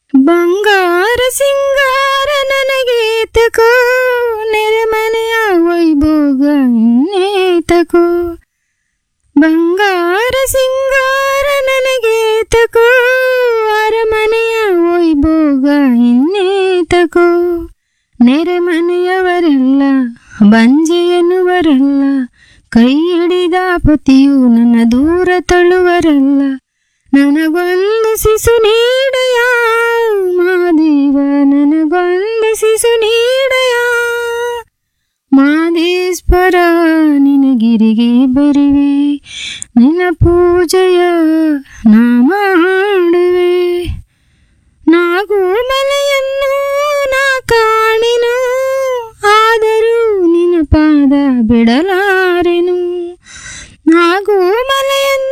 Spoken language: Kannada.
ಬಂಗಾರ ಸಿಂಗಾರ ನನಗೆ ತಕೋ ನೆರೆಮನೆಯ ವೈಭೋಗ ಇನ್ನೇತಕೋ ಬಂಗಾರ ಸಿಂಗಾರ ನನಗೆ ತಕೋ ಅರಮನೆಯ ವೈಭೋಗ ಇನ್ನೇತಕೋ ನೆರೆಮನೆಯವರೆಲ್ಲ ಬಂಜೆ ಎನ್ನುವರಲ್ಲ ಕೈ ಹಿಡಿದ ಪತಿಯು ನನ್ನ ದೂರ ತಳ್ಳುವರಲ್ಲ ನನಗೊಂದು ಶಿಶು ನೀಡಯ ಮಾದೇವ ನನಗೊಂದು ಶಿಶು ನೀಡಯ ಮಾದೇಶ್ವರ ನಿನಗಿರಿಗೆ ಬರುವೆ ನಿನ್ನ ಪೂಜೆಯ